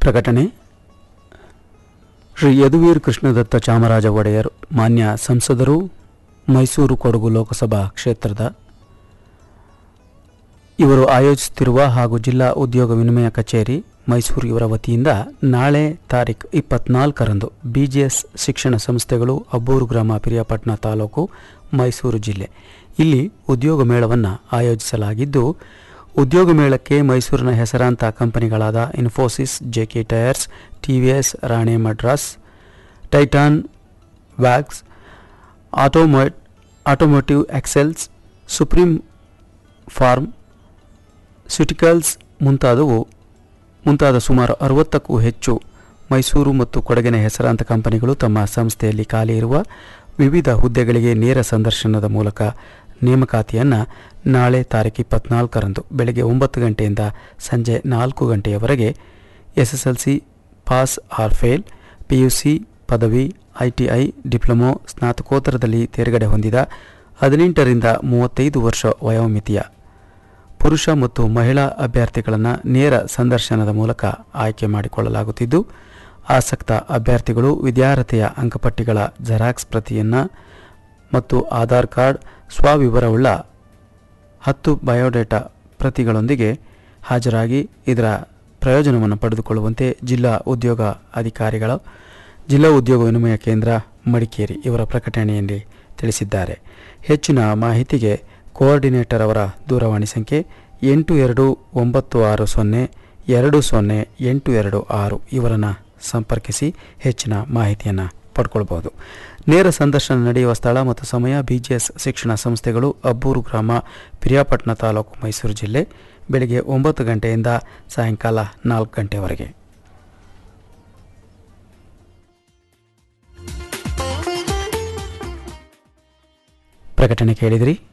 ಪ್ರಕಟಣೆ ಶ್ರೀ ಯದುವೀರ್ ಕೃಷ್ಣದತ್ತ ಚಾಮರಾಜ ಒಡೆಯರ್ ಮಾನ್ಯ ಸಂಸದರು ಮೈಸೂರು ಕೊಡಗು ಲೋಕಸಭಾ ಕ್ಷೇತ್ರದ ಇವರು ಆಯೋಜಿಸುತ್ತಿರುವ ಹಾಗೂ ಜಿಲ್ಲಾ ಉದ್ಯೋಗ ವಿನಿಮಯ ಕಚೇರಿ ಮೈಸೂರು ಇವರ ವತಿಯಿಂದ ನಾಳೆ ತಾರೀಖು ಇಪ್ಪತ್ನಾಲ್ಕರಂದು ಬಿಜಿಎಸ್ ಶಿಕ್ಷಣ ಸಂಸ್ಥೆಗಳು ಅಬ್ಬೂರು ಗ್ರಾಮ ಪಿರಿಯಾಪಟ್ಟಣ ತಾಲೂಕು ಮೈಸೂರು ಜಿಲ್ಲೆ ಇಲ್ಲಿ ಉದ್ಯೋಗ ಮೇಳವನ್ನು ಆಯೋಜಿಸಲಾಗಿದ್ದು ಉದ್ಯೋಗ ಮೇಳಕ್ಕೆ ಮೈಸೂರಿನ ಹೆಸರಾಂತ ಕಂಪನಿಗಳಾದ Infosys JK tyres TVS Rane Madras Titan ವ್ಯಾಕ್ಸ್ ಆಟೋಮೊ automotive axles supreme pharmaceuticals ಮುಂತಾದವು ಮುಂತಾದ ಸುಮಾರು ಅರವತ್ತಕ್ಕೂ ಹೆಚ್ಚು ಮೈಸೂರು ಮತ್ತು ಕೊಡಗಿನ ಹೆಸರಾಂತ ಕಂಪನಿಗಳು ತಮ್ಮ ಸಂಸ್ಥೆಯಲ್ಲಿ ಖಾಲಿ ಇರುವ ವಿವಿಧ ಹುದ್ದೆಗಳಿಗೆ ನೇರ ಸಂದರ್ಶನದ ಮೂಲಕ ನೇಮಕಾತಿಯನ್ನು ನಾಳೆ ತಾರೀಕು ಇಪ್ಪತ್ನಾಲ್ಕರಂದು ಬೆಳಗ್ಗೆ ಒಂಬತ್ತು ಗಂಟೆಯಿಂದ ಸಂಜೆ ನಾಲ್ಕು ಗಂಟೆಯವರೆಗೆ S S L C pass or fail P U C ಪದವಿ ಐ ಟಿ ಐ ಡಿಪ್ಲೊಮೊ ಸ್ನಾತಕೋತ್ತರದಲ್ಲಿ ತೇರ್ಗಡೆ ಹೊಂದಿದ ಹದಿನೆಂಟರಿಂದ ಮೂವತ್ತೈದು ವರ್ಷ ವಯೋಮಿತಿಯ ಪುರುಷ ಮತ್ತು ಮಹಿಳಾ ಅಭ್ಯರ್ಥಿಗಳನ್ನು ನೇರ ಸಂದರ್ಶನದ ಮೂಲಕ ಆಯ್ಕೆ ಮಾಡಿಕೊಳ್ಳಲಾಗುತ್ತಿದ್ದು ಆಸಕ್ತ ಅಭ್ಯರ್ಥಿಗಳು ವಿದ್ಯಾರ್ಹತೆಯ ಅಂಕಪಟ್ಟಿಗಳ ಜೆರಾಕ್ಸ್ ಪ್ರತಿಯನ್ನು ಮತ್ತು ಆಧಾರ್ ಕಾರ್ಡ್ ಸ್ವವಿವರವುಳ್ಳ ಹತ್ತು ಬಯೋಡೇಟಾ ಪ್ರತಿಗಳೊಂದಿಗೆ ಹಾಜರಾಗಿ ಇದರ ಪ್ರಯೋಜನವನ್ನು ಪಡೆದುಕೊಳ್ಳುವಂತೆ ಜಿಲ್ಲಾ ಉದ್ಯೋಗ ಅಧಿಕಾರಿಗಳು ಜಿಲ್ಲಾ ಉದ್ಯೋಗ ವಿನಿಮಯ ಕೇಂದ್ರ ಮಡಿಕೇರಿ ಇವರ ಪ್ರಕಟಣೆಯಲ್ಲಿ ತಿಳಿಸಿದ್ದಾರೆ ಹೆಚ್ಚಿನ ಮಾಹಿತಿಗೆ ಕೋಆರ್ಡಿನೇಟರ್ ಅವರ ದೂರವಾಣಿ ಸಂಖ್ಯೆ ಎಂಟು ಎರಡು ಒಂಬತ್ತು ಆರು ಸೊನ್ನೆ ಎರಡು ಸೊನ್ನೆ ಎಂಟು ಎರಡು ಆರು ಇವರನ್ನು ಸಂಪರ್ಕಿಸಿ ಹೆಚ್ಚಿನ ಮಾಹಿತಿಯನ್ನು ಪಡ್ಕೊಳ್ಬೋದು ನೇರ ಸಂದರ್ಶನ ನಡೆಯುವ ಸ್ಥಳ ಮತ್ತು ಸಮಯ ಬಿಜಿಎಸ್ ಶಿಕ್ಷಣ ಸಂಸ್ಥೆಗಳು ಅಬ್ಬೂರು ಗ್ರಾಮ ಪಿರಿಯಾಪಟ್ಟಣ ತಾಲೂಕು ಮೈಸೂರು ಜಿಲ್ಲೆ ಬೆಳಗ್ಗೆ ಒಂಬತ್ತು ಗಂಟೆಯಿಂದ ಸಾಯಂಕಾಲ ನಾಲ್ಕು ಗಂಟೆವರೆಗೆ ಪ್ರಕಟಣೆ ಕೇಳಿದಿರಿ